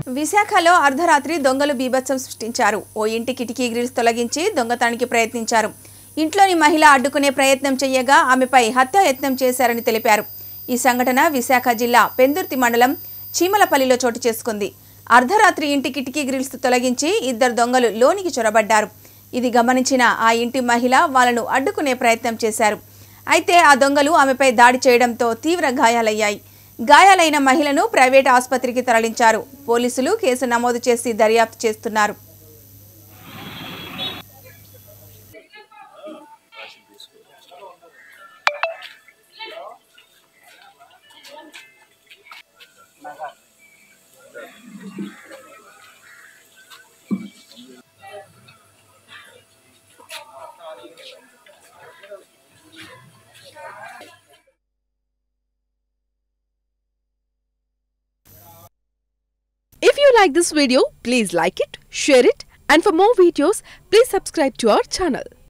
విశాఖలో అర్ధరాత్రి దొంగలు బీభత్సం సృష్టించారు ఓ ఇంటి కిటికీ గ్రిల్స్ తొలగించి దొంగతనానికి ప్రయత్నించారు ఇంట్లోని మహిళ అడ్డుకునే ప్రయత్నం చేయగా ఆమెపై హత్యాయత్నం చేశారని తెలిపారు ఈ సంఘటన విశాఖ జిల్లా పెందుర్తి మండలం చీమలపల్లిలో చోటు చేసుకుంది అర్ధరాత్రి ఇంటి కిటికీ గ్రిల్స్ తొలగించి ఇద్దరు దొంగలు లోనికి చొరబడ్డారు ఇది గమనించిన ఆ ఇంటి మహిళ వాళ్ళను అడ్డుకునే ప్రయత్నం చేశారు అయితే ఆ దొంగలు ఆమెపై దాడి చేయడంతో తీవ్ర గాయాలయ్యాయి గాయాలైన మహిళను ప్రైవేట్ ఆసుపత్రికి తరలించారు పోలీసులు కేసు నమోదు చేసి దర్యాప్తు చేస్తున్నారు If you like this video, please like it, share it, and for more videos, please subscribe to our channel.